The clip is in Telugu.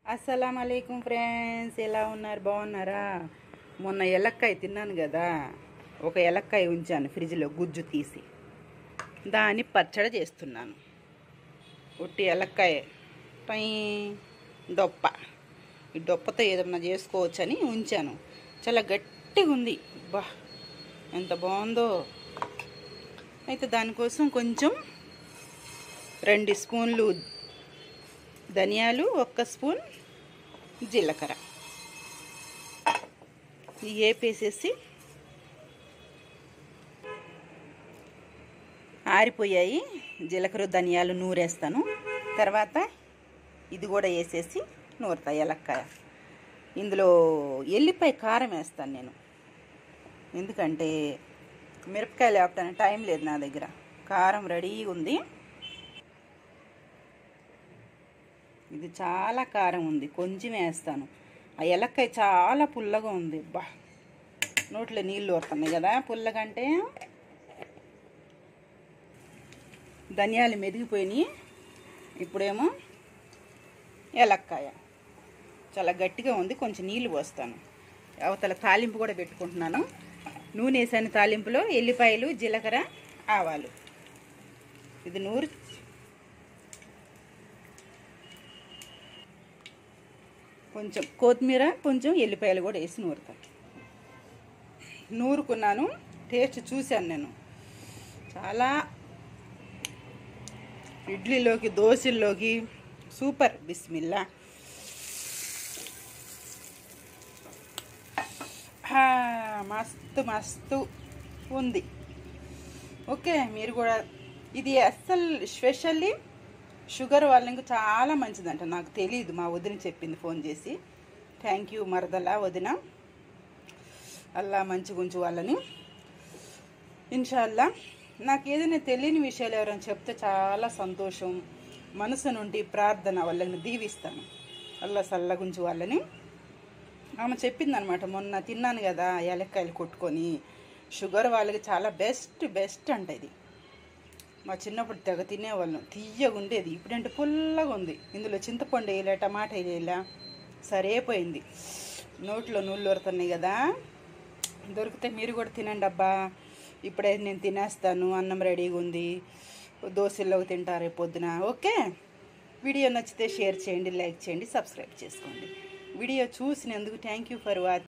అస్సలం అయికం ఫ్రెండ్స్ ఎలా ఉన్నారు బాగున్నారా మొన్న ఎలక్కాయ తిన్నాను కదా ఒక ఎలక్కాయ ఉంచాను ఫ్రిడ్జ్లో గుజ్జు తీసి దాన్ని పచ్చడి చేస్తున్నాను ఉట్టి ఎలక్కాయ పై డొప్ప ఈ డొప్పతో ఏదన్నా చేసుకోవచ్చని ఉంచాను చాలా గట్టిగా ఉంది బా ఎంత బాగుందో అయితే దానికోసం కొంచెం రెండు స్పూన్లు ధనియాలు ఒక్క స్పూన్ జీలకర్ర ఇవి వేపేసేసి ఆరిపోయాయి జీలకర్ర ధనియాలు నూరేస్తాను తర్వాత ఇది కూడా వేసేసి నూరుతా ఎలక్కాయ ఇందులో ఎల్లిపాయ కారం వేస్తాను నేను ఎందుకంటే మిరపకాయలు వేపడానికి టైం లేదు నా దగ్గర కారం రెడీగా ఉంది ఇది చాలా కారం ఉంది కొంచెం వేస్తాను ఆ ఎలక్కాయ చాలా పుల్లగా ఉంది బా నోట్లో నీళ్ళు వస్తున్నాయి కదా పుల్లగంటే ధనియాలు మెదిగిపోయినాయి ఇప్పుడేమో ఎలక్కాయ చాలా గట్టిగా ఉంది కొంచెం నీళ్ళు పోస్తాను అవతల తాలింపు కూడా పెట్టుకుంటున్నాను నూనె వేసాను తాలింపులో ఎల్లిపాయలు జీలకర్ర ఆవాలు ఇది నూరు కొంచెం కొత్తిమీర కొంచెం ఎల్లిపాయలు కూడా వేసి నూరుతా నూరుకున్నాను టేస్ట్ చూశాను నేను చాలా ఇడ్లీలోకి దోశల్లోకి సూపర్ బిస్మిల్లా ఆ, మస్తు మస్తు ఉంది ఓకే మీరు కూడా ఇది అస్సలు స్పెషల్లీ షుగర్ వాళ్ళకి చాలా మంచిదంట నాకు తెలియదు మా వదిన చెప్పింది ఫోన్ చేసి థ్యాంక్ యూ మరదలా వదిన అల్లా మంచిగా ఉంచు వాళ్ళని ఇన్షాల్లా నాకు ఏదైనా తెలియని విషయాలు ఎవరైనా చెప్తే చాలా సంతోషం మనసు నుండి ప్రార్థన వాళ్ళని దీవిస్తాను అల్లా సల్లగుంచు వాళ్ళని ఆమె చెప్పిందనమాట మొన్న తిన్నాను కదా ఏలక్కాయలు కొట్టుకొని షుగర్ వాళ్ళకి చాలా బెస్ట్ బెస్ట్ అంట ఇది మా చిన్నప్పుడు తెగ తినేవాళ్ళం తీయగా ఉండేది ఇప్పుడంటే పుల్లగా ఉంది ఇందులో చింతపండు వేయలే టమాటా వేయలే సరేపోయింది నోట్లో నూళ్ళు ఊరుతున్నాయి కదా దొరికితే మీరు కూడా తినండి అబ్బా ఇప్పుడే నేను తినేస్తాను అన్నం రెడీగా ఉంది దోశల్లోకి తింటారు రేపు పొద్దున ఓకే వీడియో నచ్చితే షేర్ చేయండి లైక్ చేయండి సబ్స్క్రైబ్ చేసుకోండి వీడియో చూసినందుకు థ్యాంక్ యూ ఫర్ వాచ్